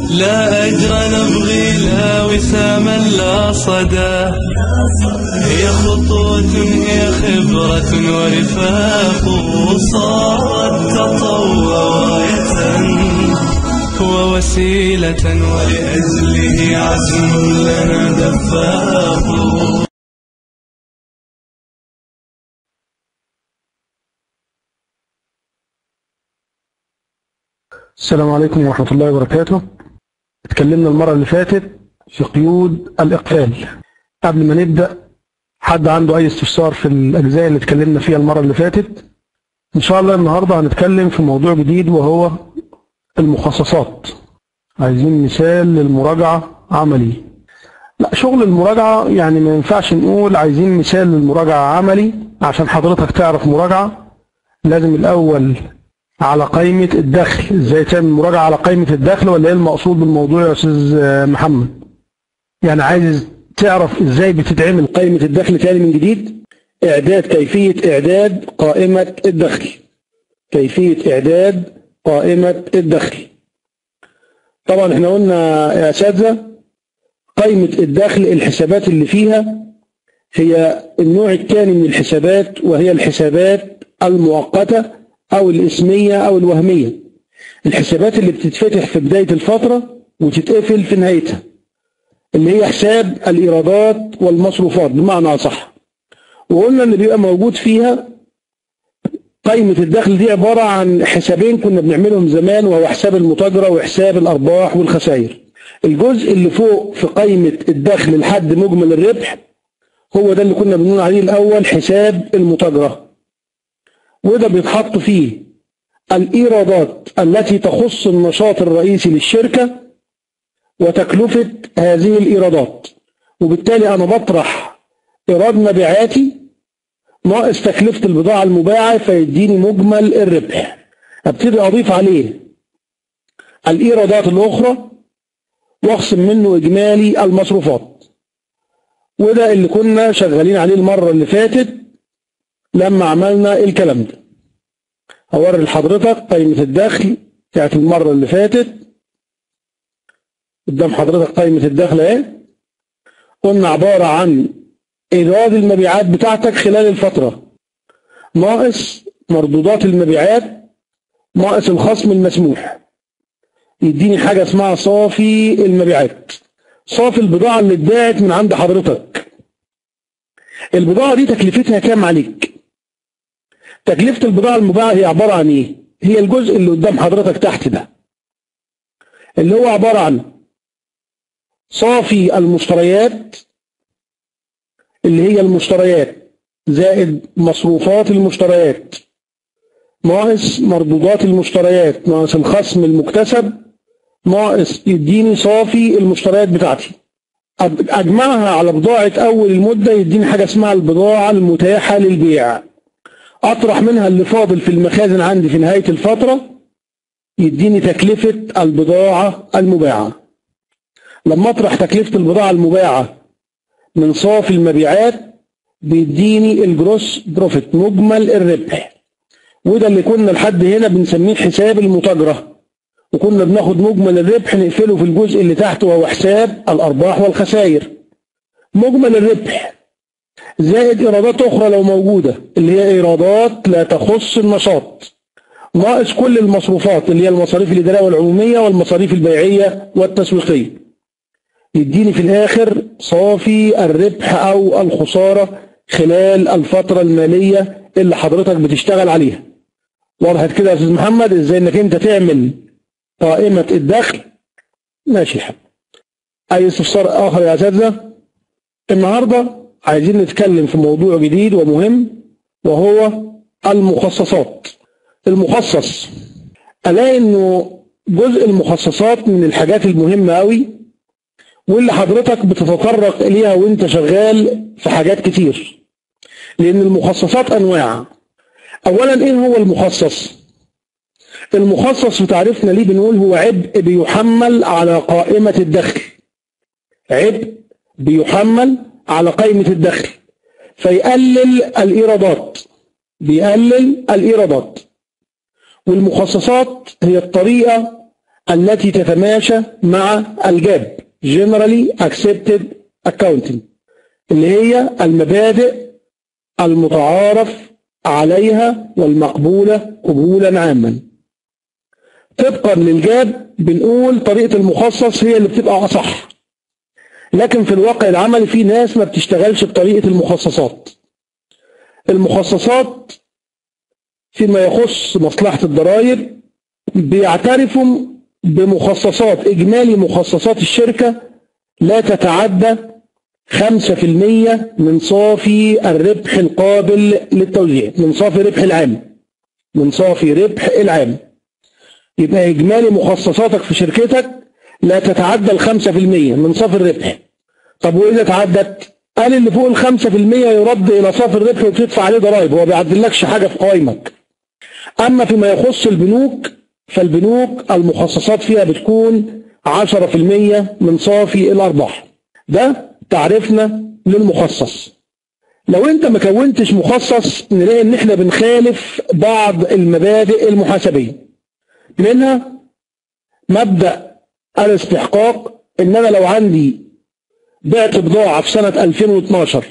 لا أجر نبغي لا وساما لا صدى هي خطوة هي خبرة ورفاق صارت تطوع راية ووسيلة ولأجله عزم لنا دفاق السلام عليكم ورحمة الله وبركاته اتكلمنا المرة اللي فاتت في قيود الإقفال قبل ما نبدأ حد عنده أي استفسار في الأجزاء اللي اتكلمنا فيها المرة اللي فاتت إن شاء الله النهاردة هنتكلم في موضوع جديد وهو المخصصات عايزين مثال للمراجعة عملي لا شغل المراجعة يعني ما ينفعش نقول عايزين مثال للمراجعة عملي عشان حضرتك تعرف مراجعة لازم الأول على قائمة الدخل ازاي تعمل مراجعة على قائمة الدخل ولا ايه المقصود بالموضوع يا استاذ محمد يعني عايز تعرف ازاي بتتعمل قائمة الدخل تاني من جديد اعداد كيفية اعداد قائمة الدخل كيفية اعداد قائمة الدخل طبعا احنا قلنا يا اساتذة قائمة الدخل الحسابات اللي فيها هي النوع الثاني من الحسابات وهي الحسابات المؤقته أو الاسمية أو الوهمية الحسابات اللي بتتفتح في بداية الفترة وتتقفل في نهايتها اللي هي حساب الإيرادات والمصروفات بمعنى أصح وقلنا إن بيبقى موجود فيها قائمة الدخل دي عبارة عن حسابين كنا بنعملهم زمان وهو حساب المتاجرة وحساب الأرباح والخسائر الجزء اللي فوق في قائمة الدخل لحد مجمل الربح هو ده اللي كنا بنقول عليه الأول حساب المتاجرة وده بيتحط فيه الإيرادات التي تخص النشاط الرئيسي للشركة وتكلفة هذه الإيرادات وبالتالي أنا بطرح إيراد مبيعاتي ناقص تكلفة البضاعة المباعة فيديني مجمل الربح ابتدي أضيف عليه الإيرادات الأخرى واخصم منه إجمالي المصروفات وده اللي كنا شغالين عليه المرة اللي فاتت لما عملنا الكلام ده هوري لحضرتك قائمة الدخل بتاعت المرة اللي فاتت قدام حضرتك قائمة الدخل اهي قلنا عبارة عن إيراد المبيعات بتاعتك خلال الفترة ناقص مردودات المبيعات ناقص الخصم المسموح يديني حاجة اسمها صافي المبيعات صافي البضاعة اللي اتباعت من عند حضرتك البضاعة دي تكلفتها كام عليك تكلفة البضاعة المباعة هي عبارة عن ايه هي الجزء اللي قدام حضرتك تحت ده اللي هو عبارة عن صافي المشتريات اللي هي المشتريات زائد مصروفات المشتريات ناقص مردودات المشتريات ناقص الخصم المكتسب ناقص يديني صافي المشتريات بتاعتي اجمعها على بضاعة اول المدة يديني حاجة اسمها البضاعة المتاحة للبيع اطرح منها اللي فاضل في المخازن عندي في نهاية الفترة يديني تكلفة البضاعة المباعة لما اطرح تكلفة البضاعة المباعة من صافي المبيعات بيديني الجروس بروفيت مجمل الربح وده اللي كنا لحد هنا بنسميه حساب المتاجرة وكنا بناخد مجمل الربح نقفله في الجزء اللي تحته وهو حساب الأرباح والخسائر مجمل الربح زائد إيرادات أخرى لو موجودة اللي هي إيرادات لا تخص النشاط ناقص كل المصروفات اللي هي المصاريف الإدارية والعمومية والمصاريف البيعية والتسويقية يديني في الآخر صافي الربح أو الخسارة خلال الفترة المالية اللي حضرتك بتشتغل عليها وضحت كده يا أستاذ محمد إزاي إنك أنت تعمل قائمة الدخل ماشي الحال أي استفسار آخر يا أساتذة النهاردة عايزين نتكلم في موضوع جديد ومهم وهو المخصصات المخصص ألاقي إنه جزء المخصصات من الحاجات المهمة قوي واللي حضرتك بتتطرق إليها وانت شغال في حاجات كتير لأن المخصصات أنواع أولا إيه هو المخصص المخصص في تعريفنا ليه بنقول هو عبء بيحمل على قائمة الدخل عبء بيحمل على قائمة الدخل فيقلل الإيرادات بيقلل الإيرادات والمخصصات هي الطريقة التي تتماشى مع الجاب Generally Accepted Accounting اللي هي المبادئ المتعارف عليها والمقبولة قبولا عاما طبقا للجاب بنقول طريقة المخصص هي اللي بتبقى أصح لكن في الواقع العملي في ناس ما بتشتغلش بطريقة المخصصات المخصصات فيما يخص مصلحة الضرائب بيعترفوا بمخصصات إجمالي مخصصات الشركة لا تتعدى 5% من صافي الربح القابل للتوزيع من صافي ربح العام من صافي ربح العام يبقى إجمالي مخصصاتك في شركتك لا تتعدى الخمسة في المية من صافي الربح طب وإذا تعدت قال اللي فوق الخمسة في المية يرد إلى صافي الربح وتدفع عليه ضرائب هو بيعدلكش حاجة في قوائمك أما فيما يخص البنوك فالبنوك المخصصات فيها بتكون 10% من صافي الأرباح ده تعرفنا للمخصص لو انت ما كونتش مخصص نلاقي ان احنا بنخالف بعض المبادئ المحاسبية منها مبدأ الاستحقاق ان انا لو عندي بعت بضاعة في سنة 2012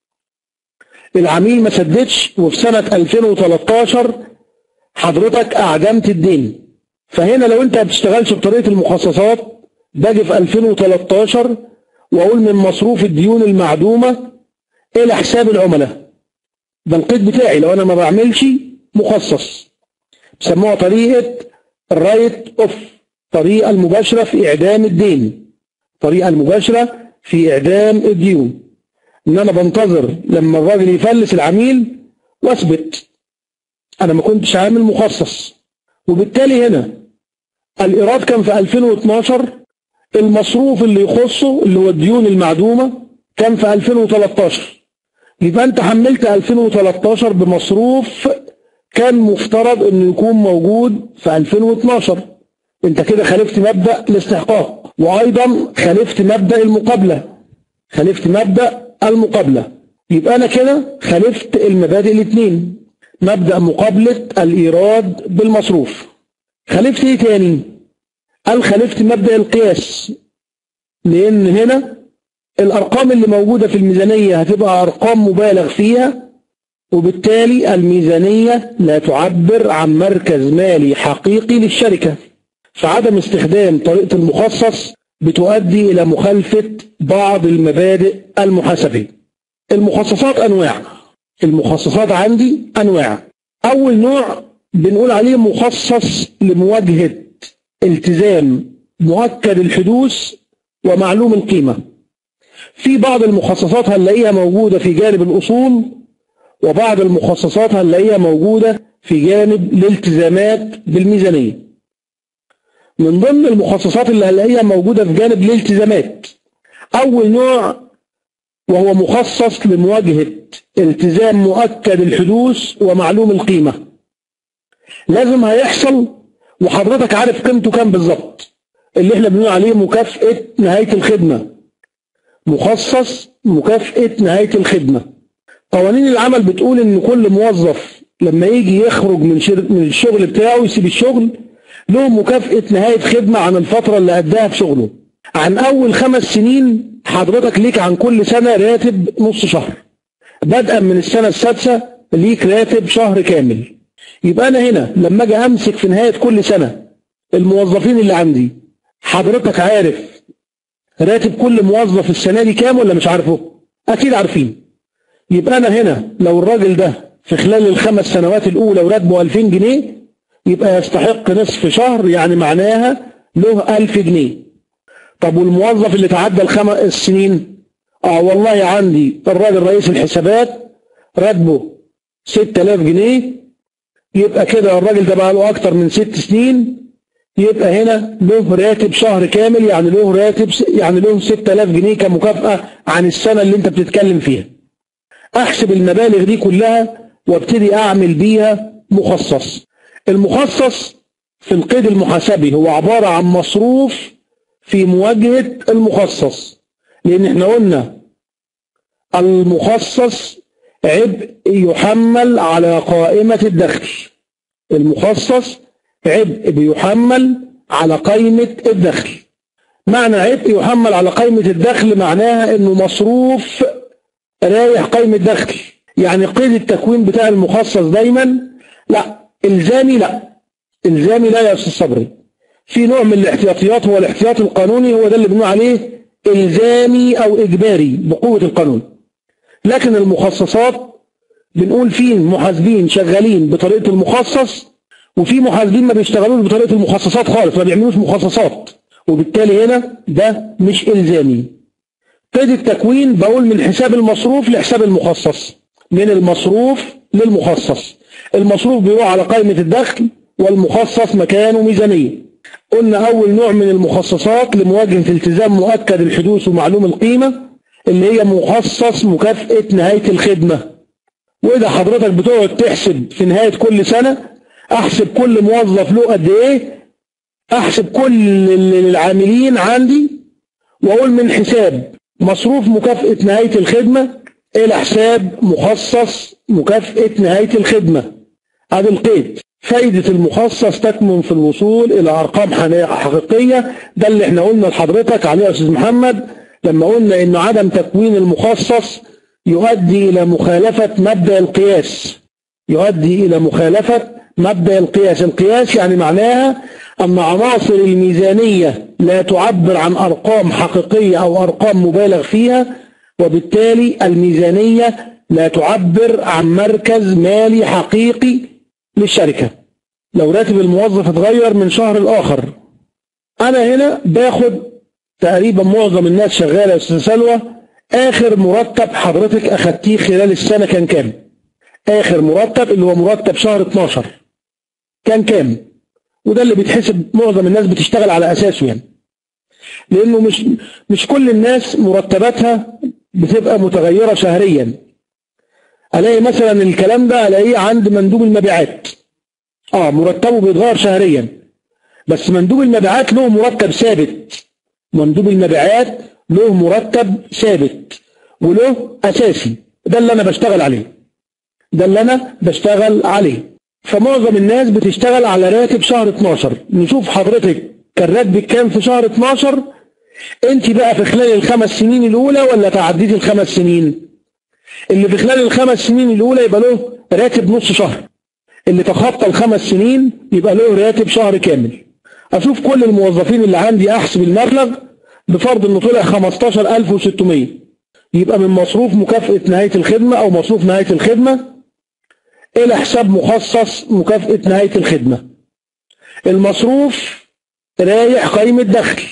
العميل ما سددش وفي سنة 2013 حضرتك اعدمت الدين فهنا لو انت ما بتشتغلش بطريقة المخصصات باجي في 2013 واقول من مصروف الديون المعدومة الى حساب العملاء ده القيد بتاعي لو انا ما بعملش مخصص بيسموها طريقة الرايت اوف الطريقة المباشرة في اعدام الدين الطريقة المباشرة في اعدام الديون ان انا بنتظر لما الراجل يفلس العميل واثبت انا ما كنتش عامل مخصص وبالتالي هنا الايراد كان في 2012 المصروف اللي يخصه اللي هو الديون المعدومة كان في 2013 يبقى انت حملت 2013 بمصروف كان مفترض انه يكون موجود في 2012 انت كده خالفت مبدأ الاستحقاق وايضا خالفت مبدأ المقابلة خالفت مبدأ المقابلة يبقى انا كده خالفت المبادئ الاثنين مبدأ مقابلة الايراد بالمصروف خالفت ايه تاني قال خالفت مبدأ القياس لان هنا الارقام اللي موجودة في الميزانية هتبقى ارقام مبالغ فيها وبالتالي الميزانية لا تعبر عن مركز مالي حقيقي للشركة فعدم استخدام طريقة المخصص بتؤدي إلى مخالفة بعض المبادئ المحاسبية المخصصات أنواع المخصصات عندي أنواع أول نوع بنقول عليه مخصص لمواجهة التزام مؤكد الحدوث ومعلوم القيمة في بعض المخصصات هنلاقيها موجودة في جانب الأصول وبعض المخصصات هنلاقيها موجودة في جانب الالتزامات بالميزانية من ضمن المخصصات اللي هنلاقيها موجودة في جانب الالتزامات أول نوع وهو مخصص لمواجهة التزام مؤكد الحدوث ومعلوم القيمة لازم هيحصل وحضرتك عارف قيمته كام بالظبط اللي احنا بنقول عليه مكافأة نهاية الخدمة مخصص مكافأة نهاية الخدمة قوانين العمل بتقول ان كل موظف لما يجي يخرج من من الشغل بتاعه يسيب الشغل له مكافأة نهاية خدمة عن الفترة اللي أداها في شغله عن أول خمس سنين حضرتك ليك عن كل سنة راتب نص شهر بدءا من السنة السادسة ليك راتب شهر كامل يبقى أنا هنا لما أجي أمسك في نهاية كل سنة الموظفين اللي عندي حضرتك عارف راتب كل موظف السنة دي كام ولا مش عارفه أكيد عارفين يبقى أنا هنا لو الراجل ده في خلال الخمس سنوات الأولى وراتبه 2000 جنيه يبقى يستحق نصف شهر يعني معناها له 1000 جنيه طب والموظف اللي تعدى الخمس السنين اه والله عندي الراجل رئيس الحسابات راتبه 6000 جنيه يبقى كده الراجل ده بقى له اكتر من ست سنين يبقى هنا له راتب شهر كامل يعني له راتب يعني له 6000 جنيه كمكافأة عن السنة اللي انت بتتكلم فيها احسب المبالغ دي كلها وابتدي اعمل بيها مخصص المخصص في القيد المحاسبي هو عبارة عن مصروف في مواجهة المخصص لان احنا قلنا المخصص عبء يحمل على قائمة الدخل المخصص عبء بيحمل على قائمة الدخل معنى عبء يحمل على قائمة الدخل معناها انه مصروف رايح قائمة دخل يعني قيد التكوين بتاع المخصص دايما لا الزامي لا الزامي لا يا استاذ صبري في نوع من الاحتياطيات هو الاحتياط القانوني هو ده اللي بنقول عليه الزامي او اجباري بقوة القانون لكن المخصصات بنقول في محاسبين شغالين بطريقة المخصص وفي محاسبين ما بيشتغلوش بطريقة المخصصات خالص ما بيعملوش مخصصات وبالتالي هنا ده مش إلزامي قيد التكوين بقول من حساب المصروف لحساب المخصص من المصروف للمخصص المصروف بيروح على قائمة الدخل والمخصص مكانه ميزانية قلنا أول نوع من المخصصات لمواجهة التزام مؤكد الحدوث ومعلوم القيمة اللي هي مخصص مكافأة نهاية الخدمة وإذا حضرتك بتقعد تحسب في نهاية كل سنة أحسب كل موظف له قد إيه أحسب كل العاملين عندي وأقول من حساب مصروف مكافأة نهاية الخدمة إلى حساب مخصص مكافأة نهاية الخدمة هذا القيد فايدة المخصص تكمن في الوصول إلى أرقام حقيقية ده اللي احنا قلنا لحضرتك عليه يا أستاذ محمد لما قلنا إنه عدم تكوين المخصص يؤدي إلى مخالفة مبدأ القياس يؤدي إلى مخالفة مبدأ القياس القياس يعني معناها أن عناصر الميزانية لا تعبر عن أرقام حقيقية أو أرقام مبالغ فيها وبالتالي الميزانية لا تعبر عن مركز مالي حقيقي للشركة لو راتب الموظف اتغير من شهر الآخر أنا هنا باخد تقريبا معظم الناس شغالة يا أستاذ سلوى آخر مرتب حضرتك أخدتيه خلال السنة كان كام؟ آخر مرتب اللي هو مرتب شهر 12 كان كام؟ وده اللي بيتحسب معظم الناس بتشتغل على أساسه يعني لأنه مش مش كل الناس مرتباتها بتبقى متغيرة شهريا ألاقي مثلا الكلام ده ألاقيه عند مندوب المبيعات آه مرتبه بيتغير شهريا بس مندوب المبيعات له مرتب ثابت مندوب المبيعات له مرتب ثابت وله أساسي ده اللي أنا بشتغل عليه ده اللي أنا بشتغل عليه فمعظم الناس بتشتغل على راتب شهر 12 نشوف حضرتك كان راتبك كام في شهر 12 انت بقى في خلال الخمس سنين الاولى ولا تعديت الخمس سنين اللي في خلال الخمس سنين الاولى يبقى له راتب نص شهر اللي تخطى الخمس سنين يبقى له راتب شهر كامل اشوف كل الموظفين اللي عندي احسب المبلغ بفرض انه طلع 15600 يبقى من مصروف مكافأة نهاية الخدمة او مصروف نهاية الخدمة الى حساب مخصص مكافأة نهاية الخدمة المصروف رايح قيمة دخل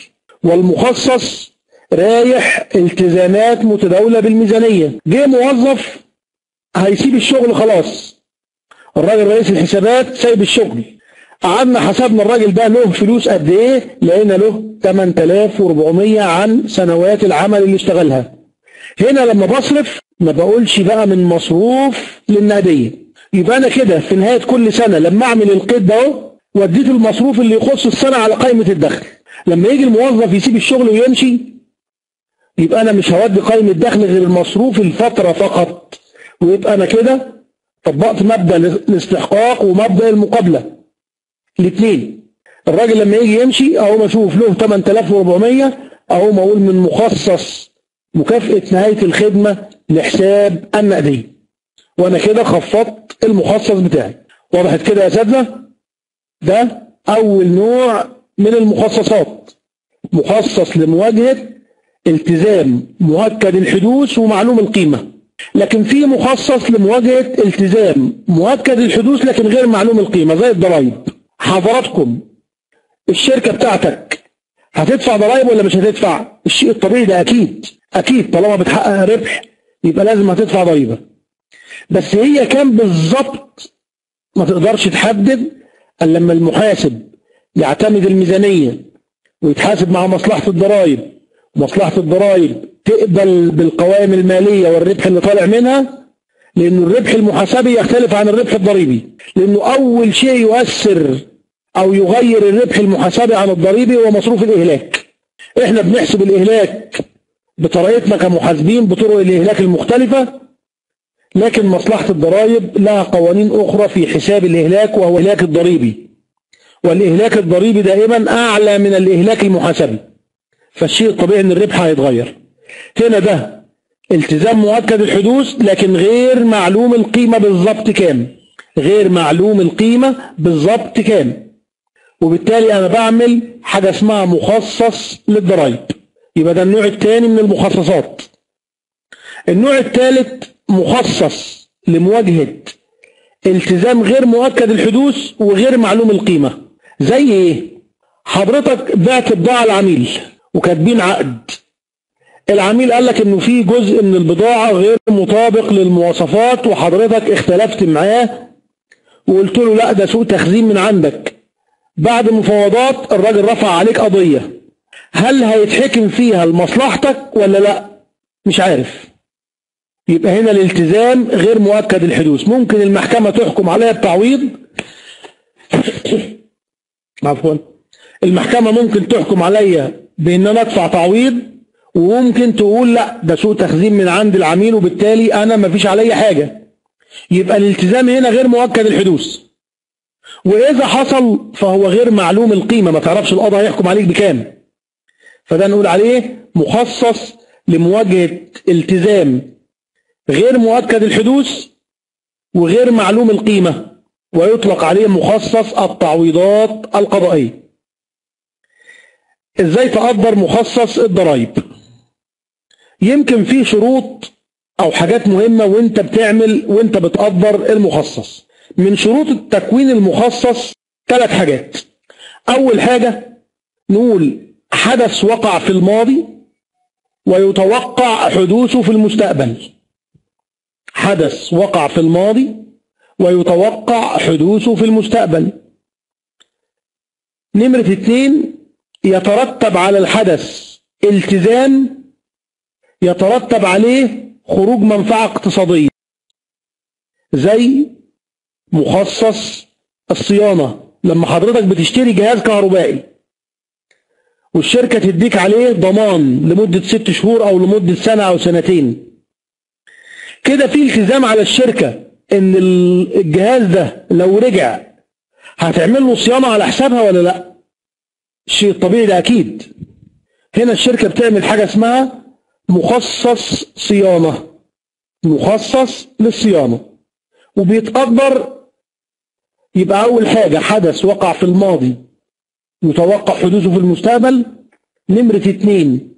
والمخصص رايح التزامات متداولة بالميزانية جه موظف هيسيب الشغل خلاص الراجل رئيس الحسابات سايب الشغل قعدنا حسبنا الراجل ده له فلوس قد ايه لقينا له 8400 عن سنوات العمل اللي اشتغلها هنا لما بصرف ما بقولش بقى من مصروف للنقديه يبقى انا كده في نهاية كل سنة لما اعمل القيد ده اهو وديت المصروف اللي يخص السنة على قائمة الدخل لما يجي الموظف يسيب الشغل ويمشي يبقى انا مش هودي قائمة الدخل غير المصروف الفترة فقط ويبقى انا كده طبقت مبدأ الاستحقاق ومبدأ المقابلة الاثنين الراجل لما يجي يمشي اهو ما اشوف له 8400 اهو ما اقول من مخصص مكافأة نهاية الخدمة لحساب النقدية وانا كده خفضت المخصص بتاعي وضحت كده يا سادنا ده اول نوع من المخصصات مخصص لمواجهة التزام مؤكد الحدوث ومعلوم القيمة لكن في مخصص لمواجهة التزام مؤكد الحدوث لكن غير معلوم القيمة زي الضرائب حضراتكم الشركة بتاعتك هتدفع ضرائب ولا مش هتدفع الشيء الطبيعي ده اكيد اكيد طالما بتحقق ربح يبقى لازم هتدفع ضريبه بس هي كام بالظبط ما تقدرش تحدد الا لما المحاسب يعتمد الميزانية ويتحاسب مع مصلحة الضرائب مصلحة الضرائب تقبل بالقوائم المالية والربح اللي طالع منها لأن الربح المحاسبي يختلف عن الربح الضريبي لأنه أول شيء يؤثر أو يغير الربح المحاسبي عن الضريبي هو مصروف الإهلاك إحنا بنحسب الإهلاك بطريقتنا كمحاسبين بطرق الإهلاك المختلفة لكن مصلحة الضرائب لها قوانين أخرى في حساب الإهلاك وهو الإهلاك الضريبي والإهلاك الضريبي دائما أعلى من الإهلاك المحاسبي فالشيء الطبيعي أن الربح هيتغير هنا ده التزام مؤكد الحدوث لكن غير معلوم القيمة بالظبط كام غير معلوم القيمة بالظبط كام وبالتالي أنا بعمل حاجة اسمها مخصص للضرائب يبقى ده النوع الثاني من المخصصات النوع الثالث مخصص لمواجهة التزام غير مؤكد الحدوث وغير معلوم القيمة زي ايه حضرتك بعت بضاعة العميل وكاتبين عقد العميل قال لك انه في جزء من البضاعة غير مطابق للمواصفات وحضرتك اختلفت معاه وقلت له لا ده سوء تخزين من عندك بعد مفاوضات الراجل رفع عليك قضية هل هيتحكم فيها لمصلحتك ولا لا مش عارف يبقى هنا الالتزام غير مؤكد الحدوث ممكن المحكمة تحكم عليها بتعويض عفوا المحكمة ممكن تحكم عليا بان انا ادفع تعويض وممكن تقول لا ده سوء تخزين من عند العميل وبالتالي انا ما فيش عليا حاجة يبقى الالتزام هنا غير مؤكد الحدوث واذا حصل فهو غير معلوم القيمة ما تعرفش القضاء هيحكم عليك بكام فده نقول عليه مخصص لمواجهة التزام غير مؤكد الحدوث وغير معلوم القيمة ويطلق عليه مخصص التعويضات القضائية ازاي تقدر مخصص الضرائب يمكن في شروط او حاجات مهمة وانت بتعمل وانت بتقدر المخصص من شروط التكوين المخصص ثلاث حاجات اول حاجة نقول حدث وقع في الماضي ويتوقع حدوثه في المستقبل حدث وقع في الماضي ويتوقع حدوثه في المستقبل نمرة اتنين يترتب على الحدث التزام يترتب عليه خروج منفعة اقتصادية زي مخصص الصيانة لما حضرتك بتشتري جهاز كهربائي والشركة تديك عليه ضمان لمدة ست شهور أو لمدة سنة أو سنتين كده في التزام على الشركة إن الجهاز ده لو رجع هتعمل له صيانة على حسابها ولا لا الشيء الطبيعي ده أكيد هنا الشركة بتعمل حاجة اسمها مخصص صيانة مخصص للصيانة وبيتقدر يبقى أول حاجة حدث وقع في الماضي يتوقع حدوثه في المستقبل نمرة اتنين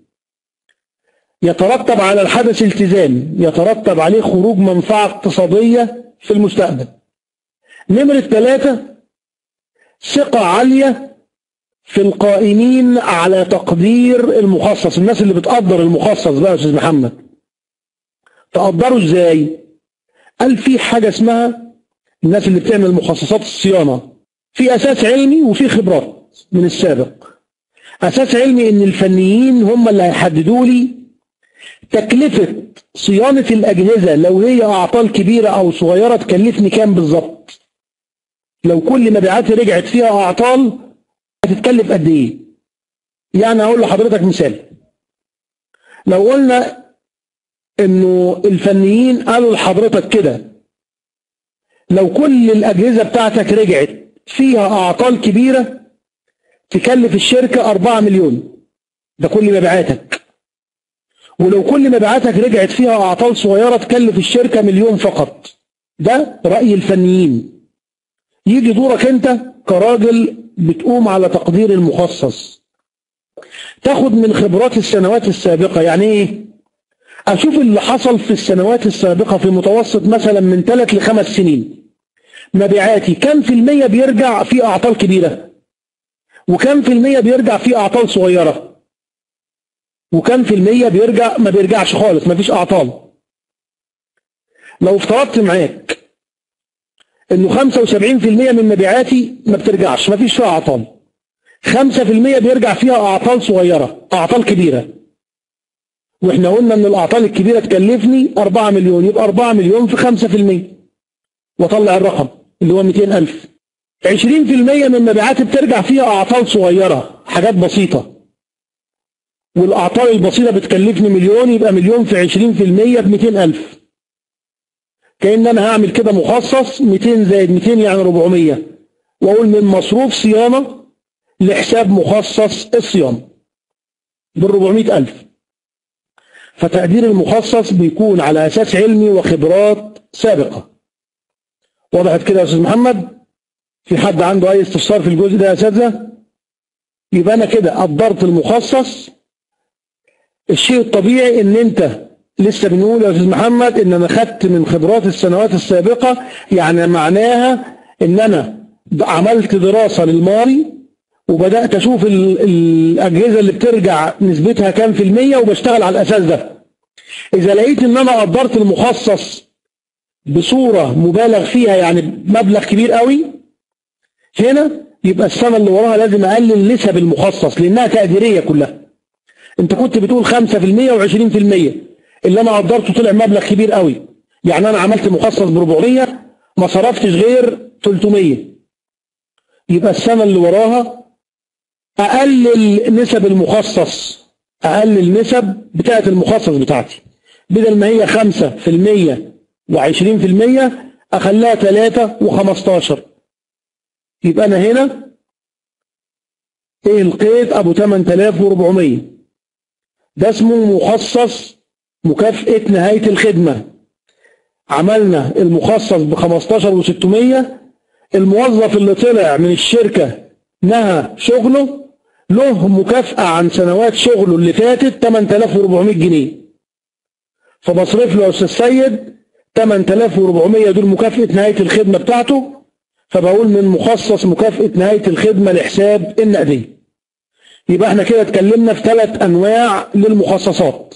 يترتب على الحدث التزام يترتب عليه خروج منفعة اقتصادية في المستقبل نمرة ثلاثة ثقة عالية في القائمين على تقدير المخصص الناس اللي بتقدر المخصص بقى يا أستاذ محمد تقدره ازاي قال في حاجة اسمها الناس اللي بتعمل مخصصات الصيانة في أساس علمي وفي خبرات من السابق أساس علمي إن الفنيين هم اللي هيحددوا لي تكلفة صيانة الأجهزة لو هي أعطال كبيرة أو صغيرة تكلفني كام بالظبط لو كل مبيعاتي رجعت فيها أعطال هتتكلف قد إيه يعني أقول لحضرتك مثال لو قلنا إنه الفنيين قالوا لحضرتك كده لو كل الأجهزة بتاعتك رجعت فيها أعطال كبيرة تكلف الشركة 4 مليون ده كل مبيعاتك ولو كل مبيعاتك رجعت فيها أعطال صغيرة تكلف الشركة مليون فقط ده رأي الفنيين يجي دورك أنت كراجل بتقوم على تقدير المخصص تاخد من خبرات السنوات السابقة يعني ايه اشوف اللي حصل في السنوات السابقة في متوسط مثلا من ثلاث لخمس سنين مبيعاتي كم في المية بيرجع في اعطال كبيرة وكم في المية بيرجع في اعطال صغيرة وكم في المية بيرجع ما بيرجعش خالص ما فيش اعطال لو افترضت معاك انه 75% من مبيعاتي ما بترجعش ما فيش فيها اعطال 5% بيرجع فيها اعطال صغيرة اعطال كبيرة واحنا قلنا ان الاعطال الكبيرة تكلفني 4 مليون يبقى 4 مليون في 5% واطلع الرقم اللي هو 200 ألف 20% من مبيعاتي بترجع فيها اعطال صغيرة حاجات بسيطة والاعطال البسيطة بتكلفني مليون يبقى مليون في 20% ب 200 ألف كأن انا هعمل كده مخصص 200 زائد 200 يعني 400 واقول من مصروف صيانة لحساب مخصص الصيانة بال 400 ألف فتقدير المخصص بيكون على أساس علمي وخبرات سابقة وضحت كده يا أستاذ محمد في حد عنده أي استفسار في الجزء ده يا أساتذة يبقى أنا كده قدرت المخصص الشيء الطبيعي إن أنت لسه بنقول يا أستاذ محمد إن أنا خدت من خبرات السنوات السابقة يعني معناها إن أنا عملت دراسة للماضي وبدأت أشوف ال- الأجهزة اللي بترجع نسبتها كام في المية وبشتغل على الأساس ده إذا لقيت إن أنا قدرت المخصص بصورة مبالغ فيها يعني مبلغ كبير قوي هنا يبقى السنة اللي وراها لازم أقلل نسب المخصص لأنها تقديرية كلها أنت كنت بتقول 5% و20% اللي أنا قدرته طلع مبلغ كبير قوي يعني أنا عملت مخصص ب 400 ما صرفتش غير 300 يبقى السنة اللي وراها أقلل نسب المخصص أقلل نسب بتاعة المخصص بتاعتي بدل ما هي 5% و20% أخليها 3 و15 يبقى أنا هنا إيه القيد أبو 8400 ده اسمه مخصص مكافأة نهاية الخدمة عملنا المخصص ب 15 و600 الموظف اللي طلع من الشركة نهى شغله له مكافأة عن سنوات شغله اللي فاتت 8400 جنيه فبصرف له يا أستاذ سيد 8400 دول مكافأة نهاية الخدمة بتاعته فبقول من مخصص مكافأة نهاية الخدمة لحساب النقدية يبقى احنا كده اتكلمنا في ثلاث أنواع للمخصصات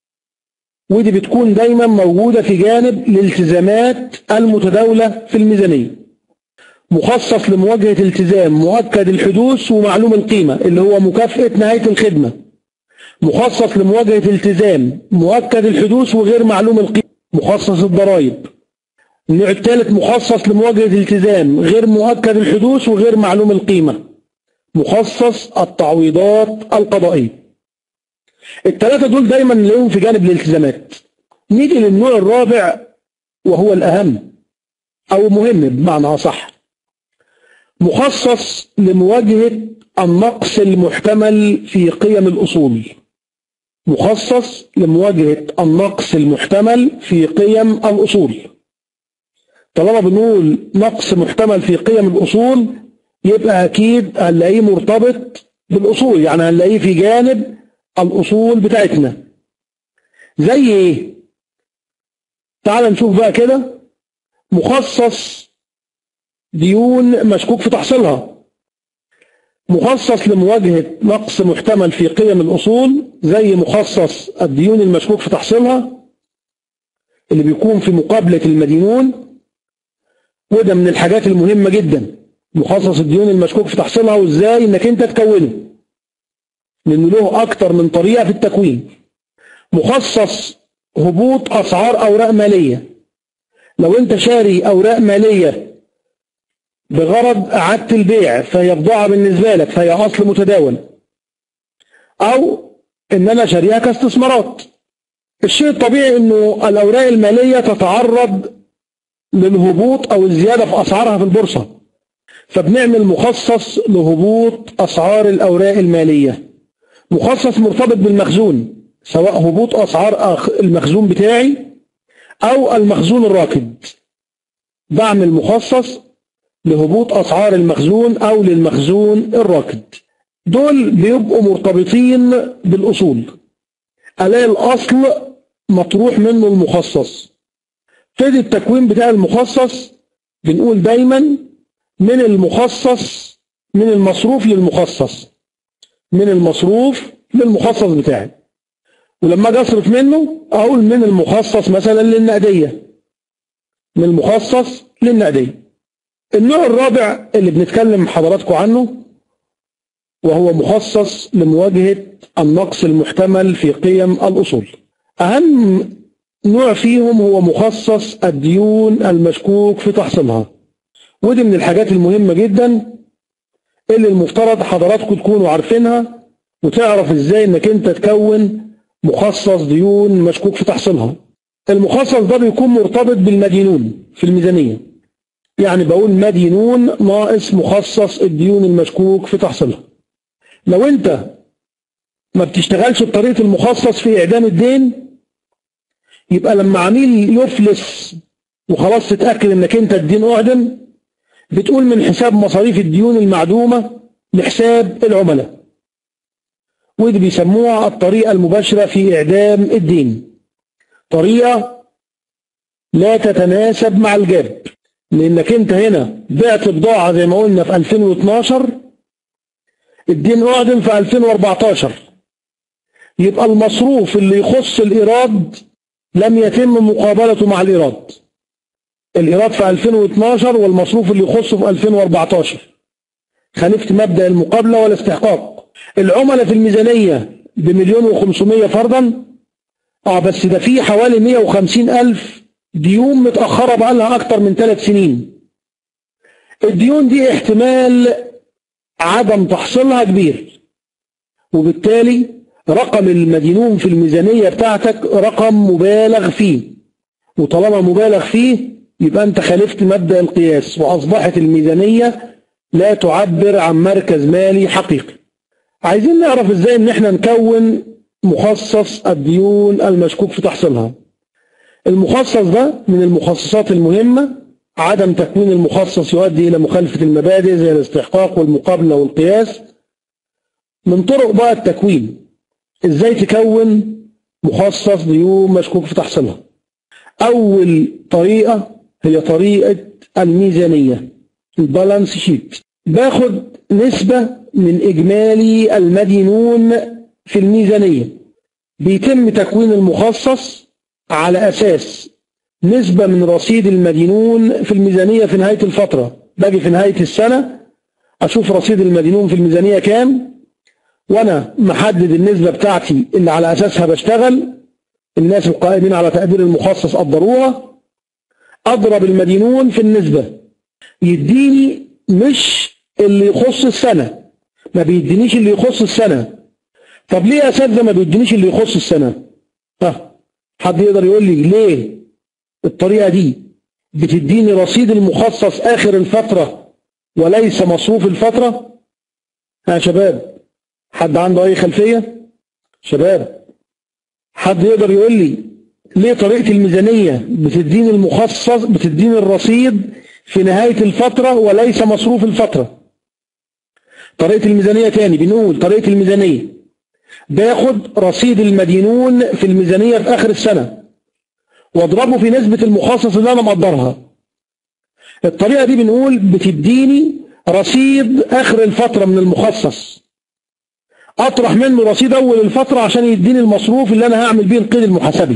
ودي بتكون دايما موجودة في جانب الالتزامات المتداولة في الميزانية مخصص لمواجهة التزام مؤكد الحدوث ومعلوم القيمة اللي هو مكافأة نهاية الخدمة مخصص لمواجهة التزام مؤكد الحدوث وغير معلوم القيمة مخصص الضرائب النوع الثالث مخصص لمواجهة التزام غير مؤكد الحدوث وغير معلوم القيمة مخصص التعويضات القضائية الثلاثة دول دايما نلاقيهم في جانب الالتزامات نيجي للنوع الرابع وهو الأهم أو مهم بمعنى أصح مخصص لمواجهة النقص المحتمل في قيم الأصول مخصص لمواجهة النقص المحتمل في قيم الأصول طالما بنقول نقص محتمل في قيم الأصول يبقى أكيد هنلاقيه مرتبط بالأصول يعني هنلاقيه في جانب الأصول بتاعتنا زي إيه؟ تعال نشوف بقى كده مخصص ديون مشكوك في تحصيلها مخصص لمواجهة نقص محتمل في قيم الأصول زي مخصص الديون المشكوك في تحصيلها اللي بيكون في مقابلة المدينون وده من الحاجات المهمة جدا مخصص الديون المشكوك في تحصيلها وازاي انك انت تكونه لانه له اكتر من طريقة في التكوين مخصص هبوط اسعار اوراق مالية لو انت شاري اوراق مالية بغرض اعادة البيع فهي بضاعة بالنسبة لك فهي اصل متداول او ان انا شاريها كاستثمارات الشيء الطبيعي انه الاوراق المالية تتعرض للهبوط او الزيادة في اسعارها في البورصة فبنعمل مخصص لهبوط اسعار الاوراق المالية مخصص مرتبط بالمخزون سواء هبوط اسعار أخ- المخزون بتاعي او المخزون الراكد بعمل مخصص لهبوط اسعار المخزون او للمخزون الراكد دول بيبقوا مرتبطين بالاصول الاقي الاصل مطروح منه المخصص ابتدي التكوين بتاع المخصص بنقول دايما من المخصص من المصروف للمخصص من المصروف للمخصص بتاعي ولما اجي اصرف منه اقول من المخصص مثلا للنقديه من المخصص للنقديه النوع الرابع اللي بنتكلم حضراتكم عنه وهو مخصص لمواجهه النقص المحتمل في قيم الاصول اهم نوع فيهم هو مخصص الديون المشكوك في تحصيلها ودي من الحاجات المهمة جدا اللي المفترض حضراتكم تكونوا عارفينها وتعرف ازاي انك انت تكون مخصص ديون مشكوك في تحصيلها المخصص ده بيكون مرتبط بالمدينون في الميزانية يعني بقول مدينون ناقص مخصص الديون المشكوك في تحصيلها لو انت ما بتشتغلش بطريقة المخصص في إعدام الدين يبقى لما عميل يفلس وخلاص تتأكد انك انت الدين أعدم بتقول من حساب مصاريف الديون المعدومة لحساب العملاء ودي بيسموها الطريقة المباشرة في إعدام الدين طريقة لا تتناسب مع الجاب لأنك أنت هنا بعت بضاعة زي ما قلنا في 2012 الدين أعدم في 2014 يبقى المصروف اللي يخص الإيراد لم يتم مقابلته مع الإيراد الإيراد في 2012 والمصروف اللي يخصه في 2014 خالفت مبدأ المقابلة والاستحقاق العملاء في الميزانية بمليون وخمسمية فرضا اه بس ده فيه حوالي 150 ألف ديون متأخرة بقى لها أكتر من ثلاث سنين الديون دي احتمال عدم تحصيلها كبير وبالتالي رقم المدينون في الميزانية بتاعتك رقم مبالغ فيه وطالما مبالغ فيه يبقى أنت خالفت مبدأ القياس وأصبحت الميزانية لا تعبر عن مركز مالي حقيقي عايزين نعرف ازاي ان احنا نكون مخصص الديون المشكوك في تحصيلها المخصص ده من المخصصات المهمة عدم تكوين المخصص يؤدي إلى مخالفة المبادئ زي الاستحقاق والمقابلة والقياس من طرق بقى التكوين ازاي تكون مخصص ديون مشكوك في تحصيلها أول طريقة هي طريقة الميزانية البالانس شيت باخد نسبة من إجمالي المدينون في الميزانية بيتم تكوين المخصص على أساس نسبة من رصيد المدينون في الميزانية في نهاية الفترة باجي في نهاية السنة أشوف رصيد المدينون في الميزانية كام وأنا محدد النسبة بتاعتي اللي على أساسها بشتغل الناس القائمين على تقدير المخصص قدروها أضرب المدينون في النسبة يديني مش اللي يخص السنة ما بيدينيش اللي يخص السنة طب ليه يا أساتذة ما بيدينيش اللي يخص السنة ها حد يقدر يقول لي ليه الطريقة دي بتديني رصيد المخصص آخر الفترة وليس مصروف الفترة ها شباب حد عنده أي خلفية شباب حد يقدر يقول لي ليه طريقة الميزانية بتديني المخصص بتديني الرصيد في نهاية الفترة وليس مصروف الفترة طريقة الميزانية تاني بنقول طريقة الميزانية باخد رصيد المدينون في الميزانية في آخر السنة واضربه في نسبة المخصص اللي أنا مقدرها الطريقة دي بنقول بتديني رصيد آخر الفترة من المخصص أطرح منه رصيد أول الفترة عشان يديني المصروف اللي أنا هعمل بيه القيد المحاسبي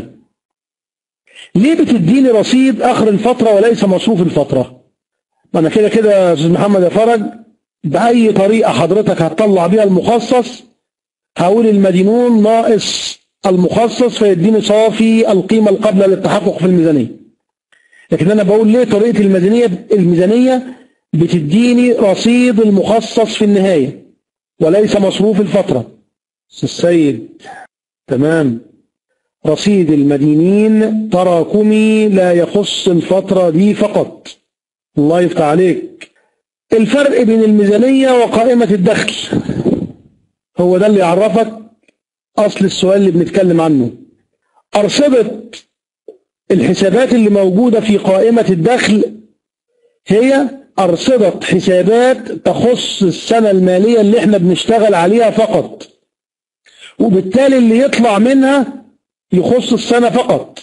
ليه بتديني رصيد آخر الفترة وليس مصروف الفترة ما أنا كده كده يا أستاذ محمد يا فرج بأي طريقة حضرتك هتطلع بيها المخصص هقول المدينون ناقص المخصص فيديني صافي القيمة القابلة للتحقق في الميزانية لكن أنا بقول ليه طريقة الميزانية الميزانية بتديني رصيد المخصص في النهاية وليس مصروف الفترة السيد تمام رصيد المدينين تراكمي لا يخص الفترة دي فقط الله يفتح عليك الفرق بين الميزانية وقائمة الدخل هو ده اللي يعرفك أصل السؤال اللي بنتكلم عنه أرصدة الحسابات اللي موجودة في قائمة الدخل هي أرصدة حسابات تخص السنة المالية اللي احنا بنشتغل عليها فقط وبالتالي اللي يطلع منها يخص السنة فقط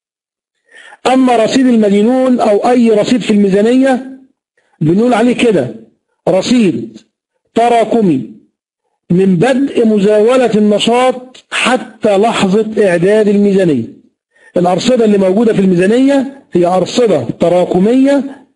أما رصيد المدينون أو أي رصيد في الميزانية بنقول عليه كده رصيد تراكمي من بدء مزاولة النشاط حتى لحظة إعداد الميزانية الأرصدة اللي موجودة في الميزانية هي أرصدة تراكمية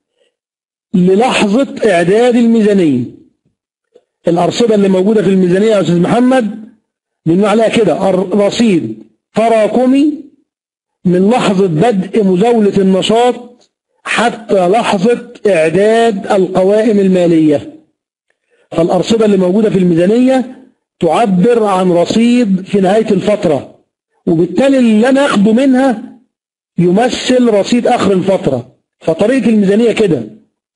للحظة إعداد الميزانية الأرصدة اللي موجودة في الميزانية يا أستاذ محمد بنقول عليها كده رصيد تراكمي من لحظة بدء مزاولة النشاط حتى لحظة إعداد القوائم المالية فالأرصدة اللي موجودة في الميزانية تعبر عن رصيد في نهاية الفترة وبالتالي اللي أنا أخده منها يمثل رصيد آخر الفترة فطريقة الميزانية كده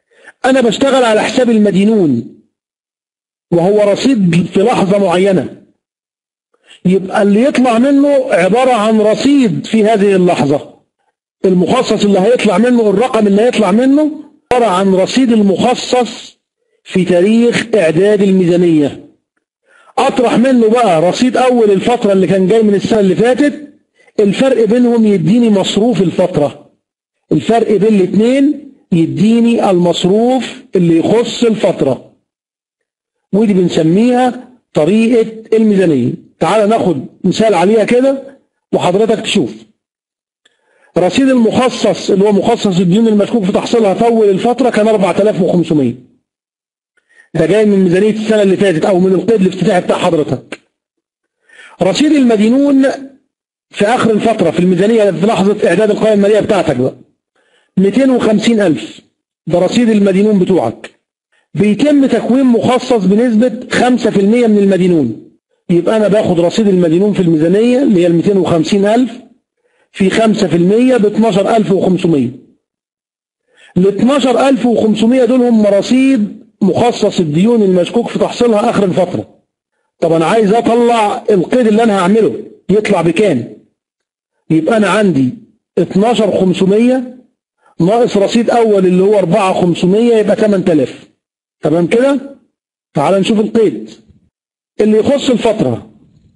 أنا بشتغل على حساب المدينون وهو رصيد في لحظة معينة يبقى اللي يطلع منه عبارة عن رصيد في هذه اللحظة المخصص اللي هيطلع منه الرقم اللي هيطلع منه عبارة عن رصيد المخصص في تاريخ إعداد الميزانية أطرح منه بقى رصيد أول الفترة اللي كان جاي من السنة اللي فاتت الفرق بينهم يديني مصروف الفترة الفرق بين الاثنين يديني المصروف اللي يخص الفترة ودي بنسميها طريقة الميزانية تعال ناخد مثال عليها كده وحضرتك تشوف رصيد المخصص اللي هو مخصص الديون المشكوك في تحصيلها في اول الفترة كان 4500 ده جاي من ميزانية السنة اللي فاتت او من القيد الافتتاحي بتاع حضرتك رصيد المدينون في اخر الفترة في الميزانية في لحظة اعداد القائمة المالية بتاعتك بقى 250000 ده رصيد المدينون بتوعك بيتم تكوين مخصص بنسبة 5% من المدينون يبقى أنا باخد رصيد المدينون في الميزانية اللي هي ال 250000 في 5% ب 12500 ال 12500 دول هم رصيد مخصص الديون المشكوك في تحصيلها آخر الفترة طب أنا عايز أطلع القيد اللي أنا هعمله يطلع بكام يبقى أنا عندي 12500 ناقص رصيد أول اللي هو 4500 يبقى 8000 تمام كده تعال نشوف القيد اللي يخص الفترة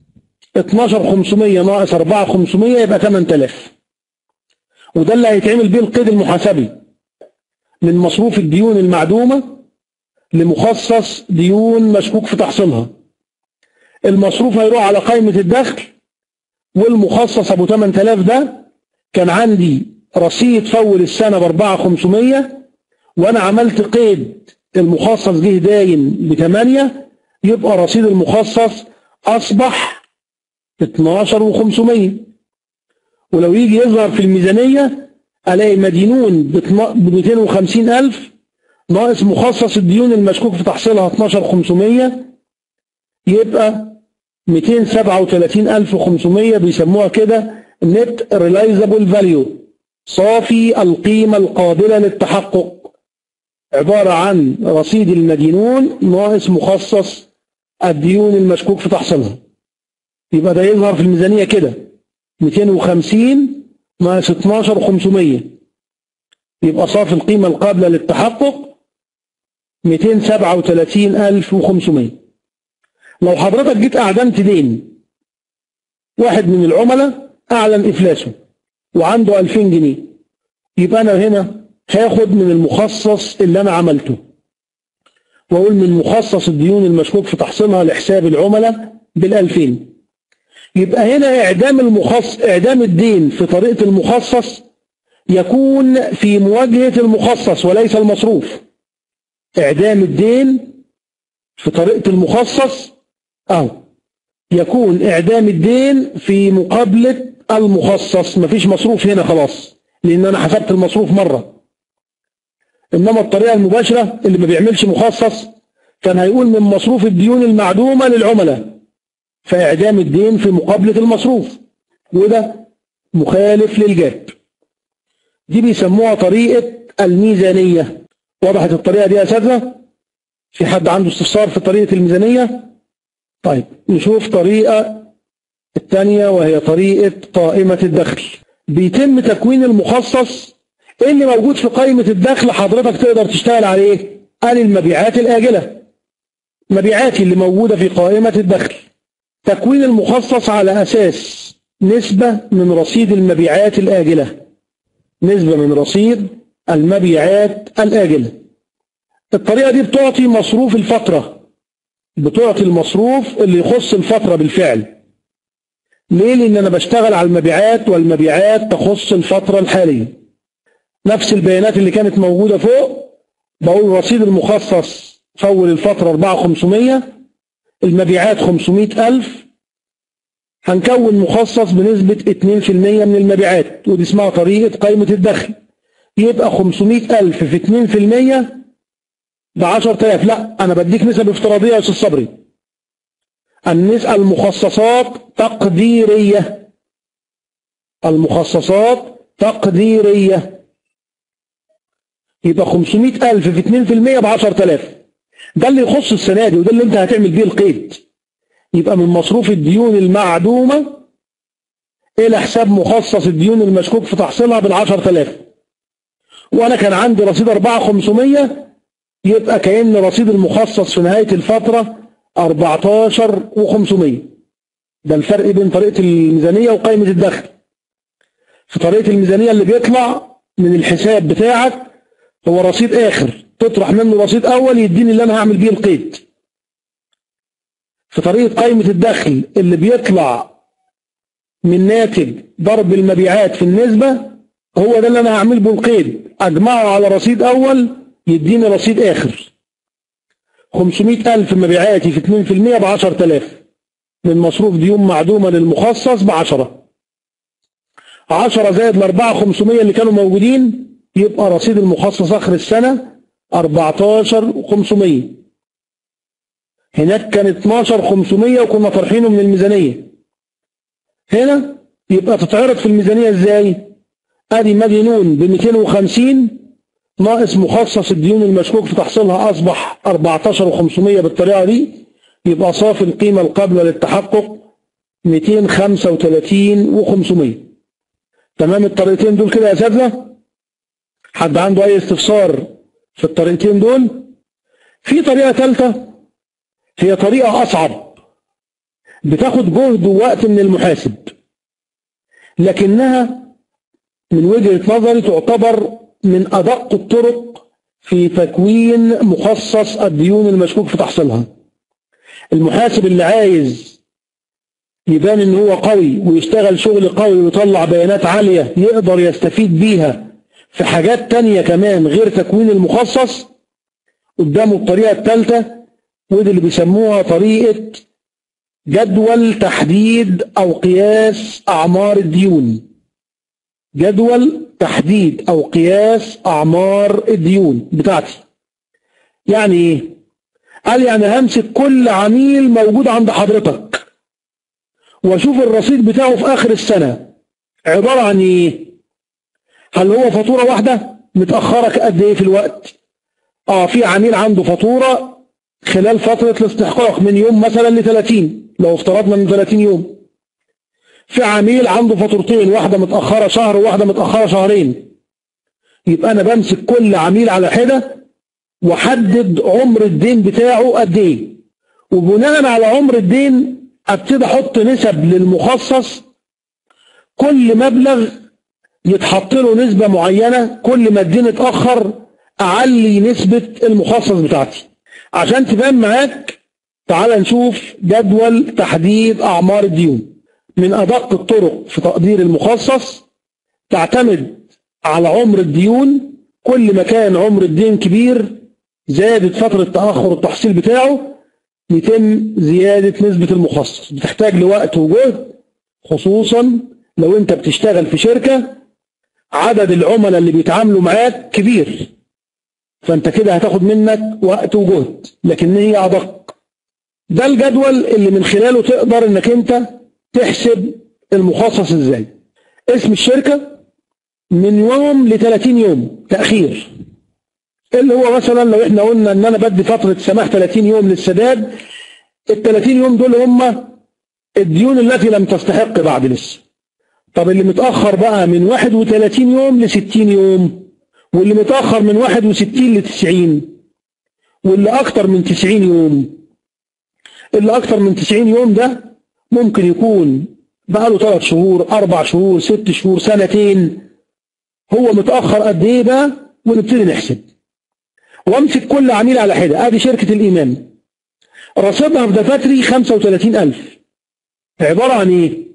12500 ناقص 4500 يبقى 8000 وده اللي هيتعمل بيه القيد المحاسبي من مصروف الديون المعدومة لمخصص ديون مشكوك في تحصيلها المصروف هيروح على قائمة الدخل والمخصص ابو 8000 ده كان عندي رصيد فول السنة ب 4500 وانا عملت قيد المخصص جه داين ب 8 يبقى رصيد المخصص اصبح 12500 ولو يجي يظهر في الميزانية الاقي مدينون ب 250000 ناقص مخصص الديون المشكوك في تحصيلها 12500 يبقى 237500 بيسموها كده نت ريلايزابل فاليو صافي القيمة القابلة للتحقق عبارة عن رصيد المدينون ناقص مخصص الديون المشكوك في تحصيلها يبقى ده يظهر في الميزانية كده 250 ناقص 12500 يبقى صافي القيمة القابلة للتحقق 237500 لو حضرتك جيت أعدمت دين واحد من العملاء أعلن إفلاسه وعنده 2000 جنيه يبقى أنا هنا هاخد من المخصص اللي أنا عملته وأقول من مخصص الديون المشكوك في تحصيلها لحساب العملاء بالألفين يبقى هنا إعدام المخصص إعدام الدين في طريقة المخصص يكون في مواجهة المخصص وليس المصروف إعدام الدين في طريقة المخصص أو يكون إعدام الدين في مقابلة المخصص مفيش مصروف هنا خلاص لأن أنا حسبت المصروف مرة إنما الطريقة المباشرة اللي ما بيعملش مخصص كان هيقول من مصروف الديون المعدومة للعملاء فإعدام الدين في مقابلة المصروف وده مخالف للجاب دي بيسموها طريقة الميزانية وضحت الطريقة دي يا أساتذة في حد عنده استفسار في طريقة الميزانية طيب نشوف طريقة الثانية وهي طريقة قائمة الدخل بيتم تكوين المخصص ايه اللي موجود في قائمة الدخل حضرتك تقدر تشتغل عليه قال المبيعات الآجلة مبيعاتي اللي موجودة في قائمة الدخل تكوين المخصص على أساس نسبة من رصيد المبيعات الآجلة نسبة من رصيد المبيعات الآجلة الطريقة دي بتعطي مصروف الفترة بتعطي المصروف اللي يخص الفترة بالفعل ليه لأن أنا بشتغل على المبيعات والمبيعات تخص الفترة الحالية نفس البيانات اللي كانت موجودة فوق بقول رصيد المخصص فول الفترة 4500 المبيعات 500000 هنكون مخصص بنسبة 2% من المبيعات ودي اسمها طريقة قائمة الدخل يبقى 500000 في 2% ب 10000 لا أنا بديك نسب افتراضية يا أستاذ صبري النسبة المخصصات تقديرية المخصصات تقديرية يبقى 500000 في 2% ب 10000 ده اللي يخص السنة دي وده اللي انت هتعمل بيه القيد يبقى من مصروف الديون المعدومة إلى حساب مخصص الديون المشكوك في تحصيلها بال 10000 وأنا كان عندي رصيد 4500 يبقى كأن رصيد المخصص في نهاية الفترة 14500 ده الفرق بين طريقة الميزانية وقائمة الدخل في طريقة الميزانية اللي بيطلع من الحساب بتاعك هو رصيد آخر تطرح منه رصيد أول يديني اللي أنا هعمل بيه القيد في طريقة قائمة الدخل اللي بيطلع من ناتج ضرب المبيعات في النسبة هو ده اللي أنا هعمل به القيد أجمعه على رصيد أول يديني رصيد آخر 500 ألف مبيعاتي في 2% ب 10000 من مصروف ديون معدومة للمخصص ب 10 10 زائد ال 4500 اللي كانوا موجودين يبقى رصيد المخصص آخر السنة 14500 هناك كان 12500 وكنا طرحينه من الميزانية هنا يبقى تتعرض في الميزانية ازاي ادي مدينون ب 250 ناقص مخصص الديون المشكوك في تحصيلها اصبح 14500 بالطريقة دي يبقى صافي القيمة القابلة للتحقق 235 و500 تمام الطريقتين دول كده يا اساتذه حد عنده اي استفسار في الطريقتين دول في طريقة ثالثة هي طريقة أصعب بتاخد جهد ووقت من المحاسب لكنها من وجهة نظري تعتبر من أدق الطرق في تكوين مخصص الديون المشكوك في تحصيلها المحاسب اللي عايز يبان ان هو قوي ويشتغل شغل قوي ويطلع بيانات عالية يقدر يستفيد بيها في حاجات تانية كمان غير تكوين المخصص قدامه الطريقة الثالثة ودي اللي بيسموها طريقة جدول تحديد أو قياس أعمار الديون جدول تحديد أو قياس أعمار الديون بتاعتي يعني إيه؟ قال يعني همسك كل عميل موجود عند حضرتك واشوف الرصيد بتاعه في آخر السنة عبارة عن إيه؟ هل هو فاتورة واحدة متأخرة قد إيه في الوقت؟ آه في عميل عنده فاتورة خلال فترة الاستحقاق من يوم مثلا ل 30 لو افترضنا من 30 يوم في عميل عنده فاتورتين واحدة متأخرة شهر وواحدة متأخرة شهرين يبقى أنا بمسك كل عميل على حدة وحدد عمر الدين بتاعه قد إيه وبناء على عمر الدين ابتدي احط نسب للمخصص كل مبلغ يتحط له نسبة معينة كل ما الدين اتأخر أعلي نسبة المخصص بتاعتي عشان تبان معاك تعال نشوف جدول تحديد أعمار الديون من أدق الطرق في تقدير المخصص تعتمد على عمر الديون كل ما كان عمر الدين كبير زادت فترة تأخر التحصيل بتاعه يتم زيادة نسبة المخصص بتحتاج لوقت وجهد خصوصا لو انت بتشتغل في شركة عدد العملاء اللي بيتعاملوا معاك كبير فانت كده هتاخد منك وقت وجهد لكن هي أدق ده الجدول اللي من خلاله تقدر انك انت تحسب المخصص ازاي اسم الشركة من يوم ل 30 يوم تأخير اللي هو مثلا لو احنا قلنا ان انا بدي فترة سماح 30 يوم للسداد ال 30 يوم دول هم الديون التي لم تستحق بعد لسه طب اللي متأخر بقى من 31 يوم ل 60 يوم واللي متأخر من 61 ل 90 واللي أكتر من 90 يوم اللي أكتر من 90 يوم ده ممكن يكون بقى له 3 شهور 4 شهور 6 شهور سنتين هو متأخر قد إيه بقى ونبتدي نحسب وامسك كل عميل على حدة ادي شركة الإيمان رصيدها في دفاتري 35000 عبارة عن ايه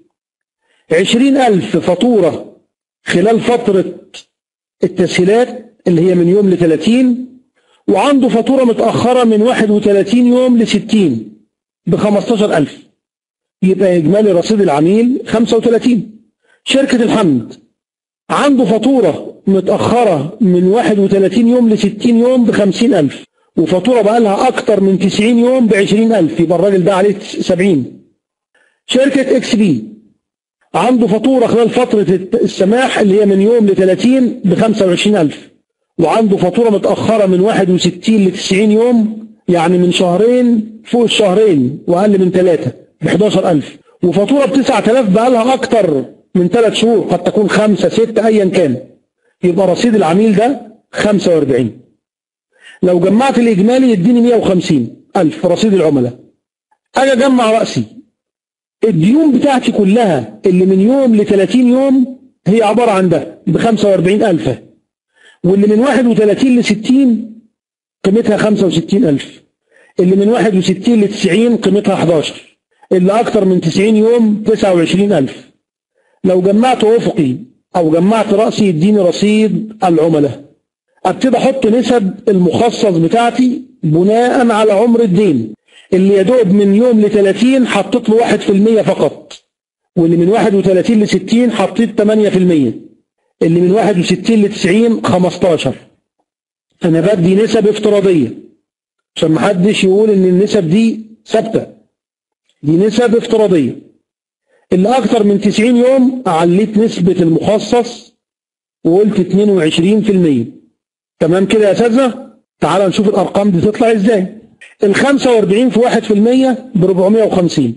20000 فاتورة خلال فترة التسهيلات اللي هي من يوم ل 30 وعنده فاتورة متأخرة من 31 يوم ل 60 ب 15000 يبقى إجمالي رصيد العميل 35 شركة الحمد عنده فاتورة متأخرة من 31 يوم ل 60 يوم ب 50000 وفاتورة بقى لها أكتر من 90 يوم ب 20000 يبقى الراجل ده عليه 70 شركة اكس بي عنده فاتورة خلال فترة السماح اللي هي من يوم ل 30 ب 25000 وعنده فاتورة متأخرة من 61 ل 90 يوم يعني من شهرين فوق الشهرين وأقل من ثلاثة ب 11000 وفاتورة ب 9000 بقى لها أكتر من ثلاث شهور قد تكون خمسة ستة أيا كان يبقى رصيد العميل ده 45 لو جمعت الإجمالي يديني 150 ألف رصيد العملاء أجي أجمع رأسي الديون بتاعتي كلها اللي من يوم ل 30 يوم هي عبارة عن ده ب 45 ألف واللي من 31 ل 60 قيمتها 65 ألف اللي من 61 ل 90 قيمتها 11 اللي أكتر من 90 يوم 29 ألف لو جمعت أفقي أو جمعت رأسي يديني رصيد العملاء ابتدي احط نسب المخصص بتاعتي بناء على عمر الدين اللي يدوب من يوم ل 30 حطيت له 1% فقط واللي من 31 ل 60 حطيت 8% اللي من 61 ل 90 15 انا بدي نسب افتراضيه عشان ما حدش يقول ان النسب دي ثابته دي نسب افتراضيه اللي اكتر من 90 يوم عليت نسبه المخصص وقلت 22% تمام كده يا اساتذه تعالوا نشوف الارقام دي تطلع ازاي ال 45 في 1% ب 450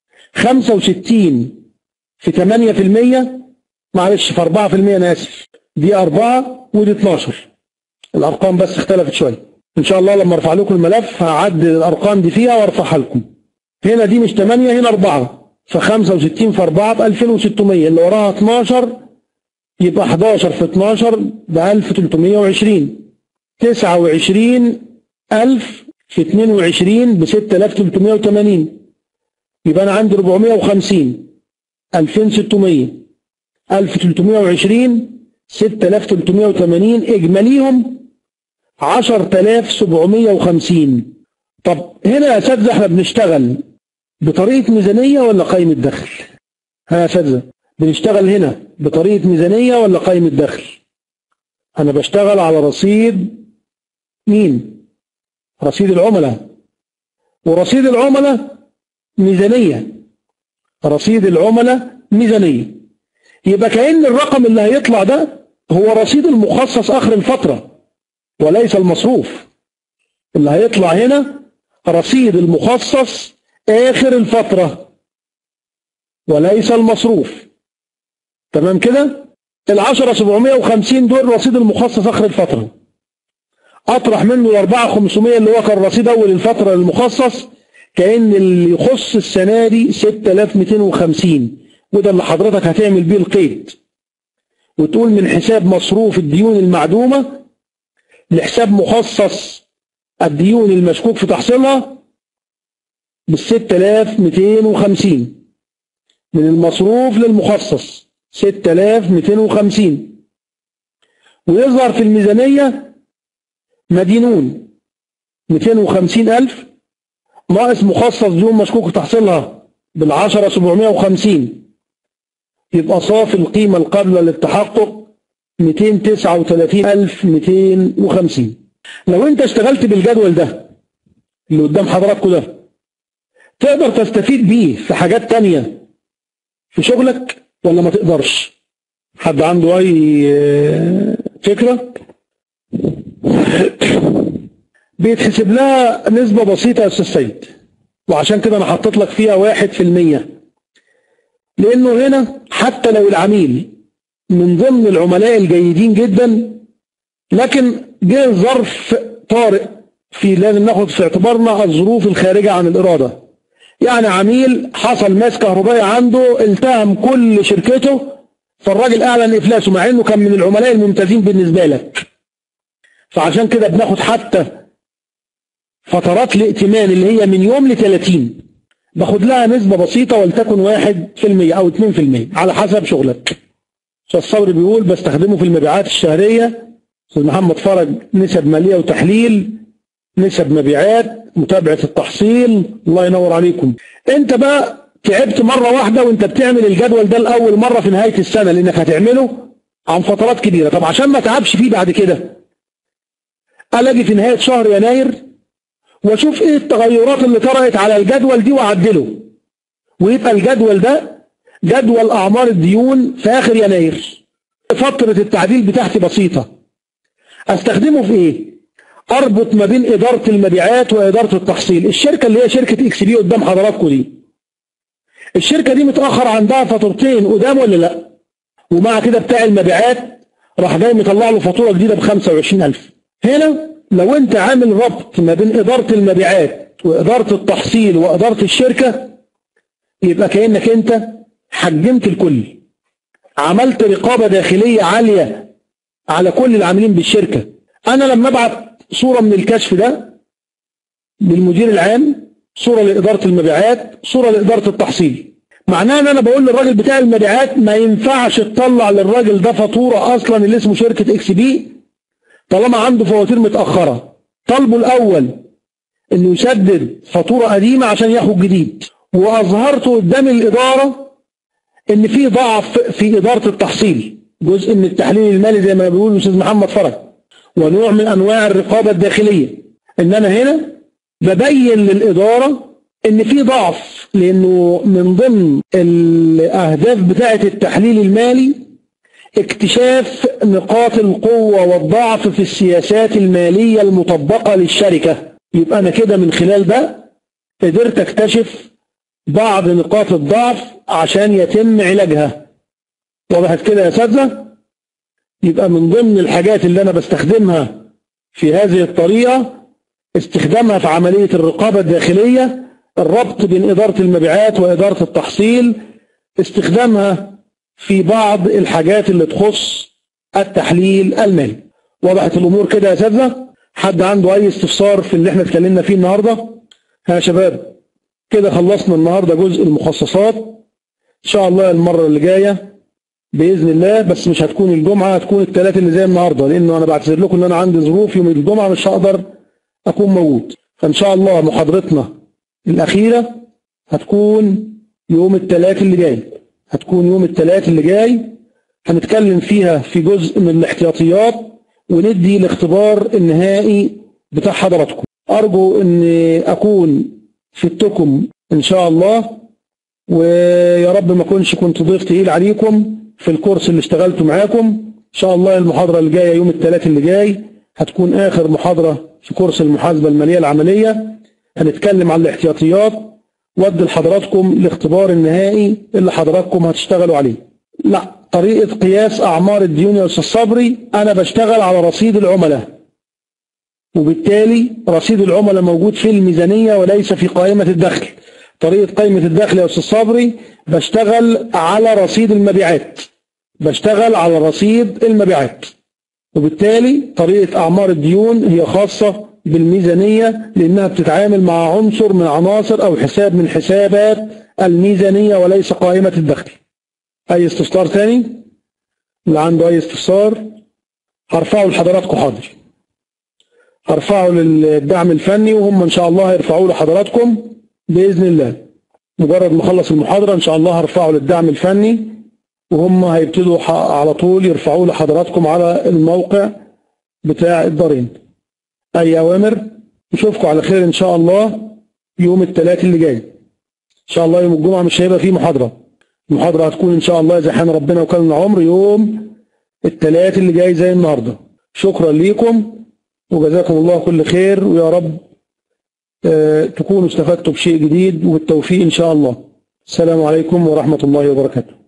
65 في 8% معلش في 4% انا اسف دي 4 ودي 12 الارقام بس اختلفت شويه ان شاء الله لما ارفع لكم الملف هعدل الارقام دي فيها وارفعها لكم هنا دي مش 8 هنا 4 ف 65 في 4 ب 2600 اللي وراها 12 يبقى 11 في 12 ب 1320 29000 في 22 ب 6380 يبقى انا عندي 450 2600 1320 6380 اجماليهم 10750 طب هنا يا اساتذه احنا بنشتغل بطريقه ميزانيه ولا قائمه دخل؟ ها يا اساتذه بنشتغل هنا بطريقة ميزانية ولا قائمة دخل أنا بشتغل على رصيد مين رصيد العملاء ورصيد العملاء ميزانية رصيد العملاء ميزانية يبقى كأن الرقم اللي هيطلع ده هو رصيد المخصص آخر الفترة وليس المصروف اللي هيطلع هنا رصيد المخصص آخر الفترة وليس المصروف تمام كده العشرة 750 دول رصيد المخصص آخر الفترة أطرح منه الأربعة 500 اللي هو كان رصيد أول الفترة المخصص كأن اللي يخص السنة دي 6250 وده اللي حضرتك هتعمل بيه القيد وتقول من حساب مصروف الديون المعدومة لحساب مخصص الديون المشكوك في تحصيلها بال 6250 من المصروف للمخصص 6250 ويظهر في الميزانية مدينون 250000 ناقص مخصص ديون مشكوك تحصيلها بالعشرة 750 يبقى صافي القيمة القابلة للتحقق 239250 لو انت اشتغلت بالجدول ده اللي قدام حضراتكم ده تقدر تستفيد بيه في حاجات تانية في شغلك ولا ما تقدرش حد عنده اي فكرة بيتحسب لها نسبة بسيطة يا استاذ سيد وعشان كده انا حطيت لك فيها واحد في المية لانه هنا حتى لو العميل من ضمن العملاء الجيدين جدا لكن جه ظرف طارئ في لازم ناخد في اعتبارنا الظروف الخارجة عن الإرادة يعني عميل حصل ماس كهربائي عنده التهم كل شركته فالراجل اعلن افلاسه مع انه كان من العملاء الممتازين بالنسبه لك فعشان كده بناخد حتى فترات الائتمان اللي هي من يوم ل 30 باخد لها نسبة بسيطة ولتكن 1% أو 2% على حسب شغلك أستاذ صبري بيقول بستخدمه في المبيعات الشهرية أستاذ محمد فرج نسب مالية وتحليل نسب مبيعات متابعة التحصيل الله ينور عليكم انت بقى تعبت مرة واحدة وانت بتعمل الجدول ده لأول مرة في نهاية السنة لانك هتعمله عن فترات كبيرة طب عشان ما تعبش فيه بعد كده الاقي في نهاية شهر يناير واشوف ايه التغيرات اللي طرأت على الجدول دي واعدله ويبقى الجدول ده جدول اعمار الديون في اخر يناير فترة التعديل بتاعتي بسيطة استخدمه في ايه اربط ما بين اداره المبيعات واداره التحصيل الشركه اللي هي شركه اكس بي قدام حضراتكم دي الشركه دي متاخر عندها فاتورتين قدام ولا لا ومع كده بتاع المبيعات راح جاي مطلع له فاتوره جديده ب 25000 هنا لو انت عامل ربط ما بين اداره المبيعات واداره التحصيل واداره الشركه يبقى كانك انت حجمت الكل عملت رقابه داخليه عاليه على كل العاملين بالشركه انا لما ابعت صوره من الكشف ده للمدير العام صوره لاداره المبيعات صوره لاداره التحصيل معناه ان انا بقول للراجل بتاع المبيعات ما ينفعش تطلع للراجل ده فاتوره اصلا اللي اسمه شركه اكس بي طالما عنده فواتير متاخره طلبه الاول انه يسدد فاتوره قديمه عشان ياخد جديد واظهرت قدام الاداره ان في ضعف في اداره التحصيل جزء من التحليل المالي زي ما بيقول الاستاذ محمد فرج ونوع من انواع الرقابه الداخليه ان انا هنا ببين للاداره ان في ضعف لانه من ضمن الاهداف بتاعه التحليل المالي اكتشاف نقاط القوه والضعف في السياسات الماليه المطبقه للشركه يبقى انا كده من خلال ده قدرت اكتشف بعض نقاط الضعف عشان يتم علاجها وضحت كده يا اساتذه يبقى من ضمن الحاجات اللي انا بستخدمها في هذه الطريقه استخدامها في عمليه الرقابه الداخليه الربط بين اداره المبيعات واداره التحصيل استخدامها في بعض الحاجات اللي تخص التحليل المالي وضحت الامور كده يا اساتذه حد عنده اي استفسار في اللي احنا اتكلمنا فيه النهارده ها يا شباب كده خلصنا النهارده جزء المخصصات ان شاء الله المره اللي جايه باذن الله بس مش هتكون الجمعه هتكون الثلاث اللي زي النهارده لانه انا بعتذر لكم ان انا عندي ظروف يوم الجمعه مش هقدر اكون موجود فان شاء الله محاضرتنا الاخيره هتكون يوم الثلاث اللي جاي هتكون يوم الثلاث اللي جاي هنتكلم فيها في جزء من الاحتياطيات وندي الاختبار النهائي بتاع حضراتكم ارجو ان اكون فدتكم ان شاء الله ويا رب ما اكونش كنت ضيف تقيل عليكم في الكورس اللي اشتغلته معاكم ان شاء الله المحاضره اللي جايه يوم الثلاث اللي جاي هتكون اخر محاضره في كورس المحاسبه الماليه العمليه هنتكلم عن الاحتياطيات وادي لحضراتكم الاختبار النهائي اللي حضراتكم هتشتغلوا عليه لا طريقه قياس اعمار الديون يا استاذ صبري انا بشتغل على رصيد العملاء وبالتالي رصيد العملاء موجود في الميزانيه وليس في قائمه الدخل طريقه قائمه الدخل يا استاذ صبري بشتغل على رصيد المبيعات بشتغل على رصيد المبيعات وبالتالي طريقة أعمار الديون هي خاصة بالميزانية لأنها بتتعامل مع عنصر من عناصر أو حساب من حسابات الميزانية وليس قائمة الدخل أي استفسار ثاني اللي عنده أي استفسار هرفعه لحضراتكم حاضر هرفعه للدعم الفني وهم إن شاء الله هيرفعوه لحضراتكم بإذن الله مجرد ما اخلص المحاضرة إن شاء الله هرفعه للدعم الفني وهم هيبتدوا على طول يرفعوه لحضراتكم على الموقع بتاع الدارين أي أوامر نشوفكم على خير إن شاء الله يوم الثلاث اللي جاي إن شاء الله يوم الجمعة مش هيبقى فيه محاضرة المحاضرة هتكون إن شاء الله إذا حان ربنا وكان العمر يوم الثلاث اللي جاي زي النهاردة شكرا ليكم وجزاكم الله كل خير ويا رب آه تكونوا استفدتوا بشيء جديد والتوفيق إن شاء الله السلام عليكم ورحمة الله وبركاته